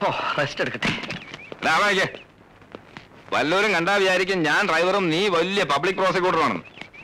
Rest എടുക്കട്ടെ രാമയ്ക്ക് വല്ലവരും കണ്ടാ വിചാരിക്കും ഞാൻ ഡ്രൈവറും നീ വലിയ പബ്ലിക് പ്രോസിക്യൂട്ടറാണെന്ന്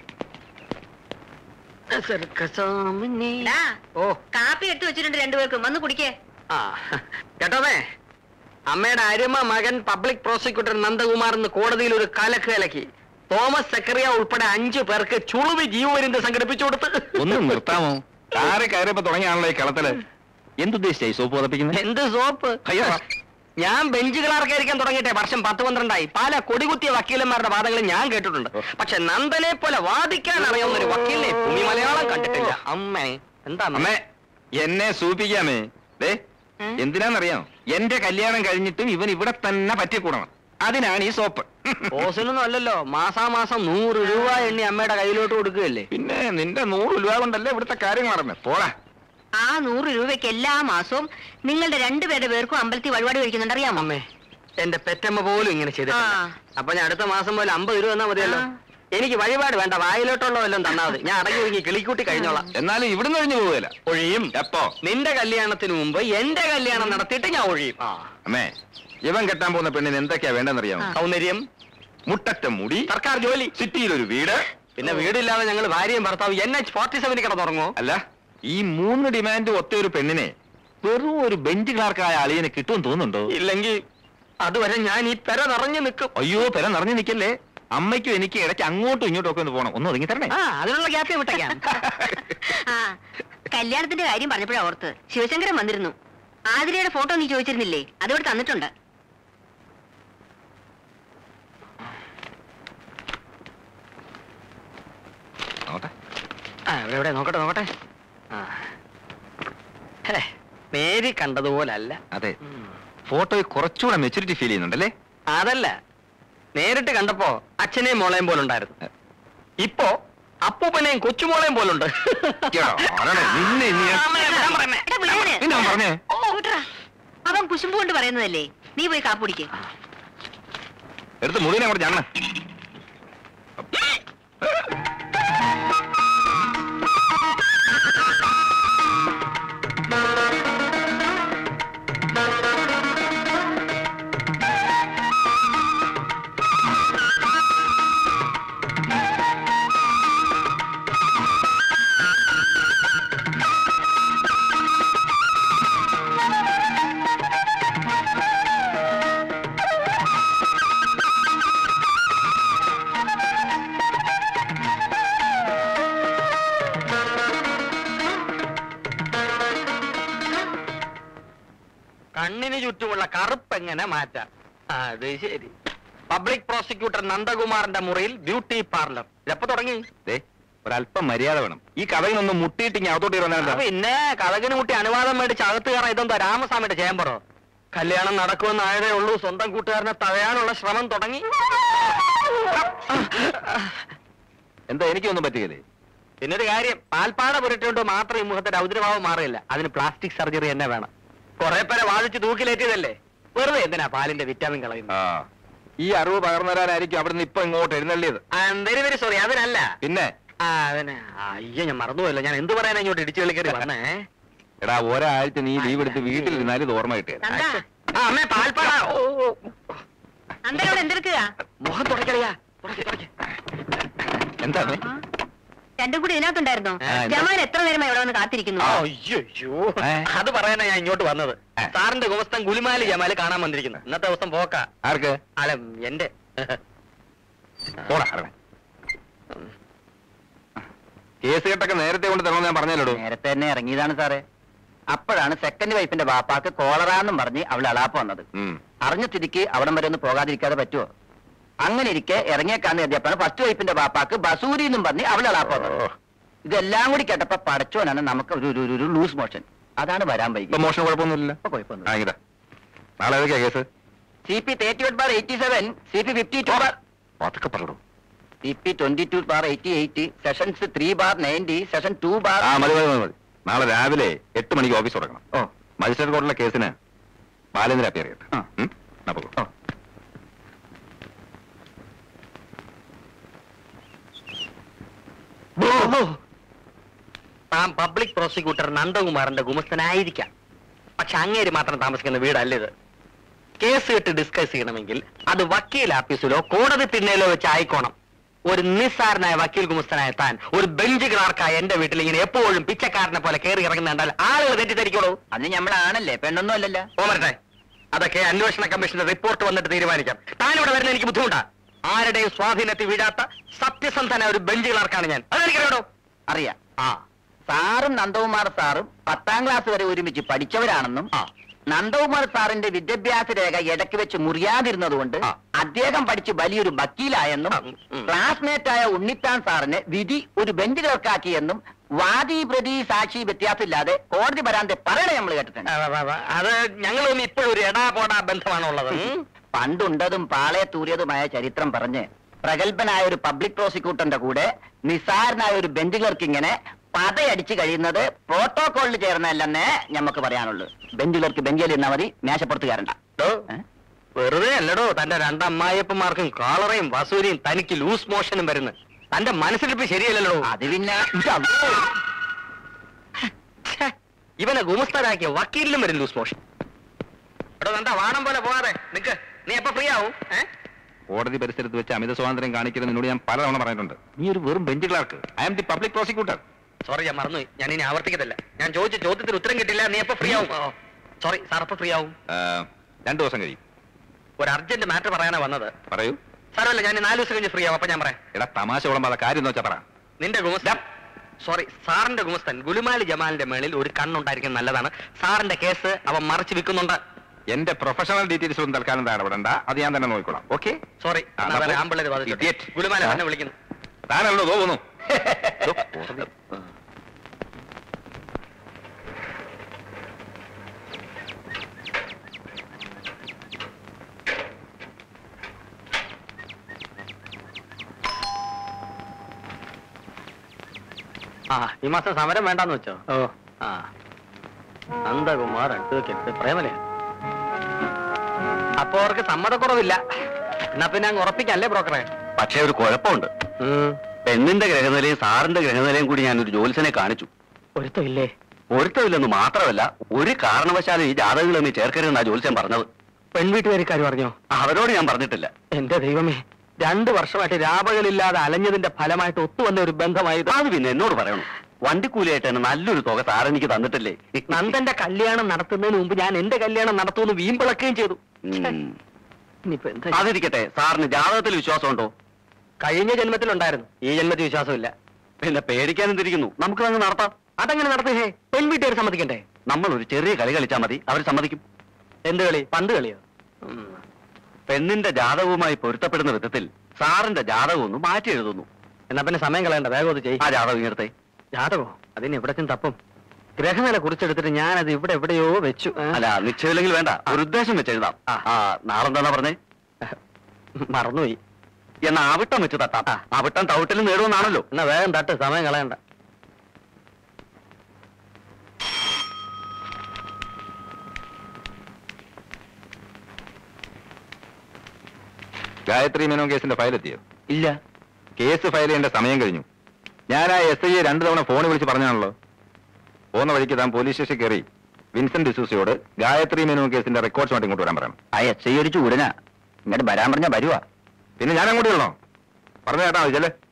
ഡാ, ഓ കാപ്പി എടുത്തു വെച്ചിട്ടുണ്ട് രണ്ടുപേർക്കും വന്ന് കുടിക്കേ ആ കേട്ടോമേ അമ്മയുടെ അരുമ മകൻ പബ്ലിക് പ്രോസിക്യൂട്ടർ നന്ദകുമാർ എന്ന് കോടതിയിൽ ഒരു കലക്ക് കലക്കി തോമസ് സെക്രറിയ ഉൾപ്പെടെ അഞ്ചു പേർക്ക് ചുളുവി ജീവപര്യന്തം സംഘടിപ്പിച്ചു കൊടുത്ത് ഒന്ന് നിർത്താമോ കാറി കയറിയപ്പോ തുടങ്ങിയാണല്ലോ ഈ കളത്തില് എന്തുദ്ദേശിച്ചായി സോപ്പ് പതപ്പിക്കുന്നത് എന്ത് സോപ്പ് അയ്യോ ഞാൻ ബെഞ്ച് ക്ലാർക്കായിരിക്കാൻ തുടങ്ങിയിട്ടെ വർഷം പത്ത് പന്ത്രണ്ടായി പല കൊടികുത്തിയ വക്കീലന്മാരുടെ വാദങ്ങൾ ഞാൻ കേട്ടിട്ടുണ്ട് പക്ഷെ നന്ദനെ പോലെ വാദിക്കാൻ അറിയാവുന്ന ഒരു വക്കീലിനെ ഭൂമി മലയാളം കണ്ടിട്ടില്ല അമ്മേ എന്താ അമ്മേ എന്നെ സൂപ്പിക്കാമേ ദേ എന്തിനാന്നറിയാമോ എന്റെ കല്യാണം കഴിഞ്ഞിട്ടും ഇവൻ ഇവിടെ തന്നെ പറ്റിക്കൂടണം അതിനാണ് ഈ സോപ്പ് ഓസിനൊന്നും അല്ലല്ലോ മാസാമാസം നൂറ് രൂപ എണ്ണി അമ്മയുടെ കയ്യിലോട്ട് കൊടുക്കുകയല്ലേ പിന്നെ നിന്റെ നൂറ് രൂപ കൊണ്ടല്ലേ ഇവിടുത്തെ കാര്യങ്ങൾ നടന്നത് പോടാ ആ നൂറ് രൂപയ്ക്ക് എല്ലാ മാസവും നിങ്ങളുടെ രണ്ടുപേരുടെ പേർക്കും അമ്പലത്തിൽ വഴിപാട് കഴിക്കുന്നുണ്ട് അറിയാമോ അമ്മേ എന്റെ പെറ്റമ്മ പോലും ഇങ്ങനെ ചെയ്തിട്ടില്ല ആ. അപ്പൊ ഞാൻ അടുത്ത മാസം പോലെ അമ്പത് രൂപ തന്നാ മതിയല്ലോ ആ. എനിക്ക് വഴിപാട് വേണ്ട വായിലോട്ടുള്ള വല്ലതും തന്നാ മതി ഞാൻ അടങ്ങി ഒതുങ്ങി കിളിക്കൂട്ടി കഴിഞ്ഞോളാം എന്നാലും ഇവിടുന്ന് കഴിഞ്ഞു പോവുകയില്ല ഒഴിയും എപ്പോ നിന്റെ കല്യാണത്തിന് മുമ്പ് എന്റെ കല്യാണം നടത്തിയിട്ട് ഞാൻ ഒഴിയും ആ അമ്മേ ഇവൻ കെട്ടാൻ പോകുന്ന പെണ്ണിന് എന്തൊക്കെയാ വേണ്ടെന്നറിയാമോ സൗന്ദര്യം മുട്ടറ്റ മുടി സർക്കാർ ജോലി സിറ്റിയിൽ ഒരു വീട് പിന്നെ വീടില്ലാതെ ഞങ്ങൾ ഭാര്യയും ഭർത്താവും എൻ എച്ച് ഫോർട്ടി സെവനിൽ കിടന്നുറങ്ങോ അല്ല ഈ മൂന്ന് ഡിമാൻഡ് ഒത്ത ഒരു പെണ്ണിനെ വെറും ഒരു ബെഞ്ച് ക്ലാർക്കായ അളിയനെ കിട്ടുമെന്ന് തോന്നുന്നുണ്ടോ ഇല്ലെങ്കിൽ അതുവരെ ഞാൻ ഈ പെര നിറഞ്ഞു നിൽക്കും അയ്യോ പെര നിറഞ്ഞു നിൽക്കല്ലേ അമ്മയ്ക്കും എനിക്ക് ഇടയ്ക്ക് അങ്ങോട്ടും ഇങ്ങോട്ടും ഒക്കെ ഒന്ന് പോകണം ഒന്ന് ഒതുങ്ങി തരണേ ആ അതിനുള്ള ഗ്യാപ്പ് വിട്ടേക്കാം ആ കല്യാണത്തിന്റെ കാര്യം പറഞ്ഞപ്പോഴാ ഓർത്ത് ശിവശങ്കരൻ വന്നിരുന്നു ആതിരയുടെ ഫോട്ടോ നീ ചോദിച്ചിരുന്നില്ലേ അതിവിടെ തന്നിട്ടുണ്ട് നോട്ടെ ആ ഇവിടെ ഇവിടെ നോക്കട്ടെ നോക്കട്ടെ ആ ഹേ, നേരി കണ്ടതുപോലല്ല അതെ ഫോട്ടോയിൽ കുറച്ചുകൂടെ മെച്ചൂരിറ്റി ഫീൽ ചെയ്യുന്നുണ്ടല്ലേ അതല്ല നേരിട്ട് കണ്ടപ്പോ അച്ഛനെയും മോളെയും പോലുണ്ടായിരുന്നു ഇപ്പോ അപ്പൂപ്പനെയും കൊച്ചുമോളെയും പോലുണ്ട് എടാ, ആരാണ് നിന്നെ ഇനി ഞാൻ- അമ്മേ, ഞാൻ പറയുന്നേ. എടാ, പിള്ളേരെ. നിന്നെ അവൻ പറഞ്ഞേ ഓ, വിട്രാ. അവൻ കുശുമ്പ് കൊണ്ട് പറയുന്നതല്ലേ നീ പോയി കാപ്പുടിക്ക് എടുത്ത് മുഴുവനെ അവിടെ ഞണ്ണ കണ്ണിന് ചുറ്റുമുള്ള കറുപ്പ് എങ്ങനെ മാറ്റാം അത് ശരി പബ്ലിക് പ്രോസിക്യൂട്ടർ നന്ദകുമാറിന്റെ മുറിയിൽ ബ്യൂട്ടി പാർലർ ഇതെപ്പോ തുടങ്ങി ദേ ഒരല്പം മര്യാദ വേണം ഈ കഥകിനൊന്ന് മുട്ടിയിട്ട് ഇങ്ങനെ അകത്തോട്ട് ആ, ഇറങ്ങാൻ പിന്നെ കഥകിന് മുട്ടി അനുവാദം മേടിച്ച് അകത്ത് കയറാൻ ഇതെന്താ രാമസ്വാമിയുടെ ചേമ്പറോ കല്യാണം നടക്കുമെന്നായതേ ഉള്ളൂ സ്വന്തം കൂട്ടുകാരനെ തടയാനുള്ള ശ്രമം തുടങ്ങി എന്താ എനിക്കൊന്നും പറ്റുകയില്ലേ പിന്നൊരു കാര്യം പാൽപ്പാട പുരട്ടുകൊണ്ട് മാത്രം ഈ മുഖത്തെ രൗദ്രഭാവം മാറില്ല അതിന് പ്ലാസ്റ്റിക് സർജറി തന്നെ വേണം കുറെ പേരെ വാദിച്ച് തൂക്കിലേറ്റിയതല്ലേ വെറുതെ എന്തിനാ പാലിന്റെ വിറ്റാമിൻ കളയുന്നത് ആ ഈ അറിവ് പകർന്നു തരാനായിരിക്കും അവിടുന്ന് ഇപ്പൊ ഇങ്ങോട്ട് എഴുന്നള്ളിയത് വെരി വെരി സോറി അതിനല്ല പിന്നെ ആ അതിന് അയ്യോ ഞാൻ മറന്നുപോയല്ലോ ഞാൻ എന്ത് പറയാനാ ഇങ്ങോട്ട് ഇടിച്ചു കളിക്കറി വന്നേ എടാ ഒരാഴ്ച നീ ലീവ് എടുത്ത് വീട്ടിലിരുന്നാലും ഇത് ഓർമ്മ കിട്ടിയത് നന്ദാ ആ അമ്മേ പാൽപ്പാട ഓ ഓ. നന്ദനോട് എന്തെടുക്കുക മുഖം തുടക്കളിയാ തുടയ്ക്ക്, തുടയ്ക്ക്. എന്താ രണ്ടും കൂടി ഇതിനകത്തുണ്ടായിരുന്നോ ആ, എന്താ? ജമാൽ എത്ര നേരമായി ഇവിടെ വന്ന് കാത്തിരിക്കുന്നു അയ്യോ ഏ? അത് പറയാനാ ഞാൻ ഇങ്ങോട്ട് വന്നത് ഏ. സാറിന്റെ ഗുമസ്തൻ ഗുലിമാലി ജമാല് കാണാൻ വന്നിരിക്കുന്നു ഇന്നത്തെ ദിവസം പോക്ക ആർക്ക് അല്ല എന്റെ പോടാ ഇറങ്ങ്. കേസ് കെട്ടൊക്കെ നേരത്തെ കൊണ്ട് തരണമെന്ന് ഞാൻ പറഞ്ഞല്ലോ നേരത്തെ തന്നെ ഇറങ്ങിയതാണ് സാറേ അപ്പോഴാണ് സെക്കൻഡ് വൈഫിന്റെ ബാപ്പാക്ക് കോളറാന്നും പറഞ്ഞ് അവൾ അളാപ്പ് വന്നത് അറിഞ്ഞ സ്ഥിതിക്ക് അവിടം വരെ ഒന്ന് പോകാതിരിക്കാതെ പറ്റുമോ അങ്ങനെ ഇരിക്കെ ഇറങ്ങിയേക്കാന്ന് കരുതിയപ്പോഴാണ് ഫസ്റ്റ് വൈഫിന്റെ ബാപ്പാക്ക് ബസൂരി എന്നും പറഞ്ഞ് അവൾ അളാപ്പ് വന്നത് ഇതെല്ലാം കൂടി കേട്ടപ്പോ പടച്ചോനാണ് നമുക്ക് ഒരു ഒരു- ഒരു ലൂസ് മോഷൻ അതാണ് വരാൻ ഇപ്പൊ വൈകി മോഷണം കുഴപ്പമൊന്നുമില്ല ഇപ്പൊ കുഴപ്പമൊന്നും ആ ഇതാ നാളെ ഏതൊക്കെയാ case C P thirty eight bar eighty seven C P fifty two bar അതൊക്കെ പറഞ്ഞു C P twenty two bar eighty eight sessions three bar ninety session two bar ആ മതി മതി മതി മതി നാളെ രാവിലെ എട്ട് മണിക്ക് ഓഫീസ് തുടങ്ങണം ഓ മജിസ്ട്രേറ്റ് കോർട്ടിലെ കേസിന് ബാലേന്ദ്ര അപ്പിയർ ചെയ്യട്ടെ ആ. ഉം? എന്നാ പോകൂ. ഓ താൻ പബ്ലിക് പ്രോസിക്യൂട്ടർ നന്ദകുമാറിന്റെ ഗുമസ്തനായിരിക്കാം പക്ഷെ അങ്ങേര് മാത്രം താമസിക്കുന്ന വീടല്ല ഇത് കേസ് കേട്ട് ഡിസ്കസ് ചെയ്യണമെങ്കിൽ അത് വക്കീൽ ആഫീസിലോ കോടതി തിണ്ണയിലോ വെച്ച് ആയിക്കോണം ഒരു നിസ്സാരനായ വക്കീൽ കുമസ്തനായ താൻ ഒരു ബെഞ്ച് ക്ലാർക്കായ എന്റെ വീട്ടിൽ ഇങ്ങനെ എപ്പോഴും പിച്ചക്കാരനെ പോലെ കയറി ഇറങ്ങുന്ന കണ്ടാൽ ആളുകൾ തെറ്റിദ്ധരിക്കോളൂ അത് ഞമ്മളാണല്ലേ പെണ്ണൊന്നും അല്ലല്ലോ ഓമരട്ടെ അതൊക്കെ അന്വേഷണ കമ്മീഷന്റെ റിപ്പോർട്ട് വന്നിട്ട് തീരുമാനിക്കാം താനിവിടെ വരുന്ന എനിക്ക് ബുദ്ധിമുട്ടാ ആരുടെയും സ്വാധീനത്തിൽ വീഴാത്ത സത്യസന്ധനായ ഒരു ബെഞ്ച് ക്ലാർക്കാണ് ഞാൻ അതെനിക്കറിയാടോ അറിയാം ആ സാറും നന്ദകുമാർ സാറും പത്താം ക്ലാസ് വരെ ഒരുമിച്ച് പഠിച്ചവരാണെന്നും ആ. നന്ദകുമാർ സാറിന്റെ വിദ്യാഭ്യാസ രേഖ ഇടയ്ക്ക് വെച്ച് മുറിയാതിരുന്നതുകൊണ്ട് ആ. അദ്ദേഹം പഠിച്ച് വലിയൊരു വക്കീലായെന്നും ആ, ഉം, ഉം. ക്ലാസ്മേറ്റായ ഉണ്ണിത്താൻ സാറിനെ വിധി ഒരു ബെഞ്ച് ക്ലർക്കാക്കിയെന്നും വാദി പ്രതി സാക്ഷി വ്യത്യാസമില്ലാതെ കോടതി വരാതെ പറയണ നമ്മൾ കേട്ടിട്ടുണ്ട് ആ, ആ, ആ, അത് ഞങ്ങളൊന്നും ഇപ്പോഴും ഒരു എടാ പോടാ ബന്ധമാണുള്ളത് ഉം. പണ്ടുണ്ടതും പാളയത്തൂറിയതുമായ ചരിത്രം പറഞ്ഞ് പ്രഗത്ഭനായ ഒരു പബ്ലിക് പ്രോസിക്യൂട്ടറിന്റെ കൂടെ നിസാരനായ ഒരു ബെഞ്ച് ക്ലർക്ക് ഇങ്ങനെ പതയടിച്ച് കഴിയുന്നത് പ്രോട്ടോകോളിൽ ചേർന്നല്ലെന്നേ ഞമ്മക്ക് പറയാനുള്ളൂ ബെഞ്ച് ക്ലർക്ക് ബെഞ്ചിൽ ഇരുന്നാ മതി മേശപ്പുറത്ത് കയറണ്ട ഡോ, ഏ? വെറുതെ അല്ലടോ തന്റെ രണ്ടമ്മായിയപ്പന്മാർക്കും കാളറയും വസൂരിയും തനിക്ക് ലൂസ് മോഷനും വരുന്നു തന്റെ മനസ്സിലിപ്പ് ശരിയല്ലല്ലോ അത് പിന്നെ ഛെ, ഇവനെ ഗുമസ്തരാക്കിയ വക്കീലിനും വരും ലൂസ് മോഷൻ എടോ എന്താ വാണം പോലെ പോകാതെ നിക്ക് നീ എപ്പോ ഫ്രീ ആവും ഏ കോടതി പരിസരത്ത് വെച്ച് അമിത സ്വാതന്ത്ര്യം കാണിക്കുന്നത് നിന്നോട് ഞാൻ പലതവണ പറഞ്ഞിട്ടുണ്ട് നീ ഒരു വെറും bench clerk I am the public prosecutor sorry ഞാൻ മറന്നുപോയി ഞാൻ ഇനി ആവർത്തിക്കത്തില്ല ഞാൻ ചോദിച്ച ചോദ്യത്തിന് ഉത്തരം കിട്ടില്ല നീ എപ്പോ ഫ്രീ ആവും സോറി സാർ എപ്പോ ഫ്രീ ആവും രണ്ടു ദിവസം കഴിയും ഒരു അർജന്റ് മാറ്റർ പറയാനാ വന്നത് പറയൂ സാറല്ല ഞാൻ നാല് ദിവസം കഴിഞ്ഞ് ഫ്രീ ആവും അപ്പൊ ഞാൻ പറയാം എടാ തമാശ വിളമ്പാതെ കാര്യം എന്ന് വെച്ചാ പറ നിന്റെ ഗുമസ്തൻ സോറി സാറിന്റെ ഗുമസ്തൻ ഗുലുമാലി ജമാലിന്റെ മേളിൽ ഒരു കണ്ണുണ്ടായിരിക്കുന്നത് നല്ലതാണ് സാറിന്റെ കേസ് അവൻ മറച്ചു വിൽക്കുന്നുണ്ട് എന്റെ പ്രൊഫഷണൽ ഡീറ്റെയിൽസ് ഒന്നും തൽക്കാലം താഴെ ഇടപെടണ്ട അത് ഞാൻ തന്നെ നോക്കിക്കോളാം ഓക്കെ സോറി ആ, എന്നാ പോ. ആമ്പിള്ളേര് Idiot. ഗുലുമാല ആ. എന്നെ വിളിക്കുന്നു താനല്ലോ തോന്നുന്നു ദോ, കോടതി. ആ ഈ മാസം സമരം വേണ്ടാന്ന് വെച്ചോ ഓ ആ നന്ദകുമാർ അഡ്വക്കേറ്റ് പ്രേമലയ അപ്പൊ അവർക്ക് സമ്മതക്കുറവില്ല എന്നാ പിന്നെ അങ്ങ് ഉറപ്പിക്കല്ലേ ബ്രോക്കറെ പക്ഷേ ഒരു കുഴപ്പമുണ്ട് പെണ്ണിന്റെ ഗ്രഹനിലയും സാറിന്റെ ഗ്രഹനിലയും കൂടി ഞാൻ ഒരു ജോലിസനെ കാണിച്ചു ഒരുത്തമില്ലേ പൊരുത്തമില്ലെന്ന് മാത്രമല്ല ഒരു കാരണവശാലും ഈ ജാതകങ്ങൾ തമ്മിൽ ചേർക്കരുതെന്നാ ജോലിസൻ പറഞ്ഞത് പെൺവീട്ടുകാരിക്കാർ പറഞ്ഞോ അവരോട് ഞാൻ പറഞ്ഞിട്ടില്ല എന്റെ ദൈവമേ രണ്ടു വർഷമായിട്ട് രാപകലില്ലാതെ അലഞ്ഞതിന്റെ ഫലമായിട്ട് ഒത്തുവന്ന ഒരു ബന്ധമായത് അത് പിന്നെ എന്നോട് പറയണം വണ്ടിക്കൂലിയായിട്ട് തന്നെ നല്ലൊരു തുക സാർ എനിക്ക് തന്നിട്ടില്ലേ നന്ദന്റെ കല്യാണം നടത്തുന്നതിന് മുമ്പ് ഞാൻ എന്റെ കല്യാണം നടത്തുമെന്ന് വീമ്പിളക്കുകയും ചെയ്തു ഉം. ഇനിയിപ്പോ എന്താ അതിരിക്കട്ടെ സാറിന് ജാതകത്തിൽ വിശ്വാസമുണ്ടോ കഴിഞ്ഞ ജന്മത്തിലുണ്ടായിരുന്നു ഈ ജന്മത്തിൽ വിശ്വാസമില്ല പിന്നെ പേടിക്കാൻ എന്തിരിക്കുന്നു നമുക്ക് അങ്ങ് നടത്താം അതങ്ങനെ നടത്തുകേ പെൺവീട്ടുകാർ സമ്മതിക്കണ്ടേ നമ്മൾ ഒരു ചെറിയ കളി കളിച്ചാൽ മതി അവർ സമ്മതിക്കും എന്ത് കളി പന്ത് കളിയോ പെണ്ണിന്റെ ജാതകവുമായി പൊരുത്തപ്പെടുന്ന വിധത്തിൽ സാറിന്റെ ജാതകം ഒന്ന് മാറ്റി എഴുതുന്നു എന്നാ പിന്നെ സമയം കളയണ്ട വേഗം അത് ചെയ്യും ആ ജാതകം ഇങ്ങനത്തെ ജാതകോ അതിന് എവിടത്തും തപ്പും ഗ്രഹനില കുറിച്ചെടുത്തിട്ട് ഞാൻ അത് ഇവിടെ എവിടെയോ വെച്ചു ഏ? അല്ല നിശ്ചയമില്ലെങ്കിൽ വേണ്ട ഒരു ഉദ്ദേശം വെച്ച് എഴുതാം ആ. ആ നാളെന്താ പറഞ്ഞേ മറന്നുപോയി എന്നാ ആവിട്ടം വെച്ച് തട്ടാം ആവിട്ടം തവിട്ടിൽ നേടുമെന്നാണല്ലോ എന്നാ വേഗം തട്ട് സമയം കളയണ്ട ഗായത്രി മേനോൻ കേസിന്റെ ഫയൽ എത്തിയോ ഇല്ല കേസ് ഫയൽ ചെയ്യേണ്ട സമയം കഴിഞ്ഞു ഞാൻ ആ എസ് ഐയെ രണ്ടു തവണ ഫോൺ വിളിച്ച് പറഞ്ഞാണല്ലോ പോകുന്ന വഴിക്ക് താൻ പോലീസ് സ്റ്റേഷൻ കയറി വിൻസെന്റ് ഡിസൂസിയോട് ഗായത്രി മേനോൻ കേസിന്റെ റെക്കോർഡ്സുമായിട്ട് ഇങ്ങോട്ട് വരാൻ പറയണം ആ എസ് ഐ ഒരു ചൂടനാ ഇങ്ങോട്ട് വരാൻ പറഞ്ഞാ വരുവാ പിന്നെ ഞാൻ അങ്ങോട്ട് ചെല്ലണോ പറഞ്ഞു കേട്ടാ ചെല്ലേ